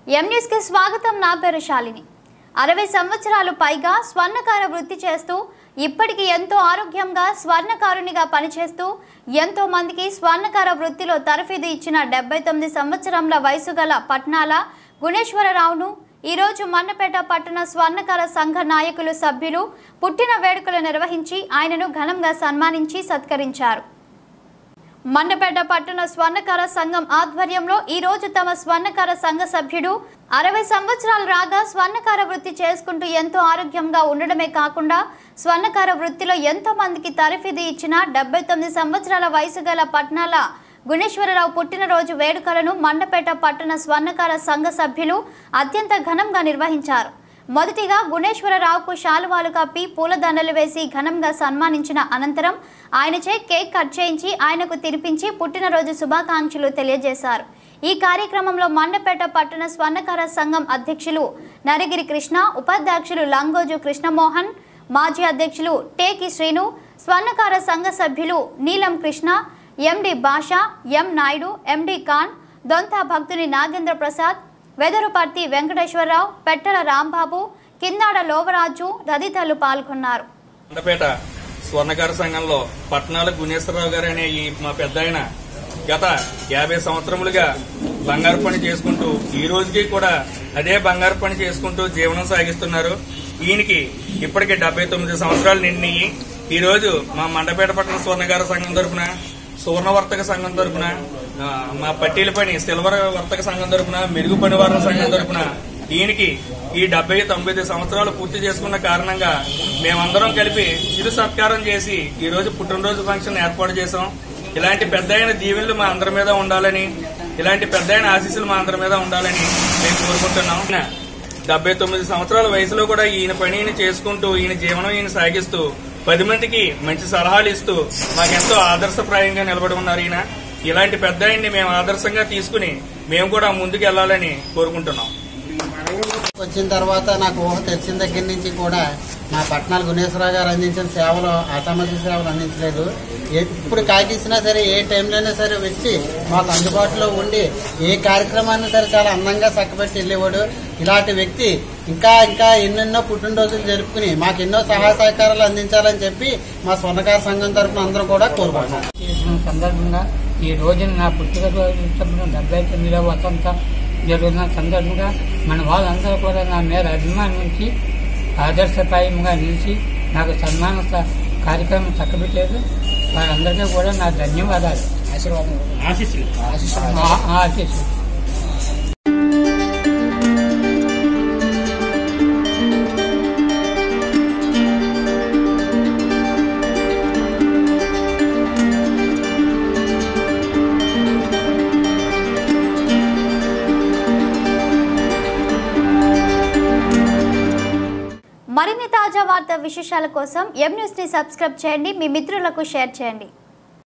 ఎం న్యూస్కి స్వాగతం నా పేరు శాలిని అరవై సంవత్సరాలు పైగా స్వర్ణకార వృత్తి చేస్తూ ఇప్పటికి ఎంతో ఆరోగ్యంగా స్వర్ణకారునిగా పనిచేస్తూ ఎంతో మందికి స్వర్ణకార వృత్తిలో తరఫీదు ఇచ్చిన డెబ్బై తొమ్మిది సంవత్సరంల వయసు గల పట్నాల గుణేశ్వరరావును ఈరోజు మన్నపేట పట్టణ స్వర్ణకార సంఘ నాయకులు సభ్యులు పుట్టిన వేడుకలు నిర్వహించి ఆయనను ఘనంగా సన్మానించి సత్కరించారు మండపేట పట్టణ స్వర్ణకార సంఘం ఆధ్వర్యంలో ఈ రోజు తమ స్వర్ణకార సంఘ సభ్యుడు అరవై సంవత్సరాలు రాగా స్వర్ణకార వృత్తి చేసుకుంటూ ఎంతో ఆరోగ్యంగా ఉండడమే కాకుండా స్వర్ణకార వృత్తిలో ఎంతో మందికి తరఫీదు ఇచ్చిన డెబ్బై తొమ్మిది సంవత్సరాల వయసు గల పట్నాల గుణేశ్వరరావు పుట్టినరోజు వేడుకలను మండపేట పట్టణ స్వర్ణకార సంఘ సభ్యులు అత్యంత ఘనంగా నిర్వహించారు మొదటిగా గుణేశ్వరరావుకు శాలువాలు కప్పి పూలదండలు వేసి ఘనంగా సన్మానించిన అనంతరం ఆయనచే కేక్ కట్ చేయించి ఆయనకు తినిపించి పుట్టినరోజు శుభాకాంక్షలు తెలియజేశారు ఈ కార్యక్రమంలో మండపేట పట్టణ స్వర్ణకార సంఘం అధ్యక్షులు నరగిరి కృష్ణ ఉపాధ్యక్షులు లంగోజు కృష్ణమోహన్ మాజీ అధ్యక్షులు టేకి శ్రీను స్వర్ణకార సంఘ సభ్యులు నీలం కృష్ణ ఎండి భాష ఎం నాయుడు ఎండి ఖాన్ దొంత భక్తుని నాగేంద్ర ప్రసాద్ వెదరుపర్తి వెంకటేశ్వరరావు పెట్టల రాంబాబు కిందాడ లోవరాజు తదితరులు పాల్గొన్నారు కొండపేట స్వర్ణకార సంఘంలో పట్నాల గుణేశ్వరరావు గారు అనే ఈ మా పెద్ద ఆయన గత యాభై సంవత్సరములుగా బంగారు పని చేసుకుంటూ ఈ రోజుకి కూడా అదే బంగారు పని చేసుకుంటూ జీవనం సాగిస్తున్నారు ఈయనకి ఇప్పటికి డెబ్బై తొమ్మిది సంవత్సరాలు నిండినాయి ఈ రోజు మా మండపేట పట్టణ స్వర్ణకార సంఘం తరపున సువర్ణ వర్తక సంఘం తరపున ఆ, మా పట్టీల పని సిల్వర్ వర్తక సంఘం తరపున మెరుగు పని వర్తక సంఘం తరపున ఈయనకి ఈ డెబ్బై తొమ్మిది సంవత్సరాలు పూర్తి చేసుకున్న కారణంగా మేమందరం కలిపి చిరు సత్కారం చేసి ఈ రోజు పుట్టినరోజు ఫంక్షన్ ఏర్పాటు చేశాం ఇలాంటి పెద్ద అయిన దీవెనలు మా అందరి మీద ఉండాలని ఇలాంటి పెద్ద అయిన ఆశీస్సులు మా అందరి మీద ఉండాలని మేము కోరుకుంటున్నాం డెబ్బై తొమ్మిది సంవత్సరాల వయసులో కూడా ఈయన పనిని చేసుకుంటూ ఈయన జీవనం ఈయన సాగిస్తూ పది మందికి మంచి సలహాలు ఇస్తూ మాకెంతో ఆదర్శప్రాయంగా నిలబడి ఉన్నారు ఈయన ఇలాంటి పెద్ద ఆయన్ని మేము ఆదర్శంగా తీసుకుని మేము కూడా ముందుకు వెళ్ళాలని కోరుకుంటున్నాం వచ్చిన తర్వాత నాకు ఊహ తెలిసిన దగ్గర నుంచి కూడా మా పట్నాల గుణేశ్వరరావు గారు అందించిన సేవలు అసామర్థ్య సేవలు అందించలేదు ఏ- ఇప్పుడు కాకిసినా సరే ఏ టైంలోనే సరే వచ్చి మాకు అందుబాటులో ఉండి ఏ కార్యక్రమాన్ని సరే చాలా అందంగా చక్కబెట్టి వెళ్ళేవాడు ఇలాంటి వ్యక్తి ఇంకా ఇంకా ఎన్నెన్నో పుట్టినరోజులు జరుపుకుని మాకు ఎన్నో సహాయ సహకారాలు అందించాలని చెప్పి మా స్వర్ణకార సంఘం తరఫున అందరం కూడా కోరుకుంటున్నాం చేసిన సందర్భంగా ఈ రోజున నా పుట్టినరోజు సందర్భంగా డెబ్బై తొమ్మిదవ వసంత జరుగుతున్న సందర్భంగా మన వాళ్ళందరూ కూడా నా మీద అభిమానించి ఆదర్శప్రాయంగా నిలిచి నాకు సన్మాన స- కార్యక్రమం చక్కబెట్టారు వారందరికీ కూడా నా ధన్యవాదాలు ఆశీస్సులు ఆశీస్సులు మరిన్ని తాజా వార్తా విశేషాల కోసం ఎం న్యూస్ ని సబ్స్క్రైబ్ చేయండి మీ మిత్రులకు షేర్ చేయండి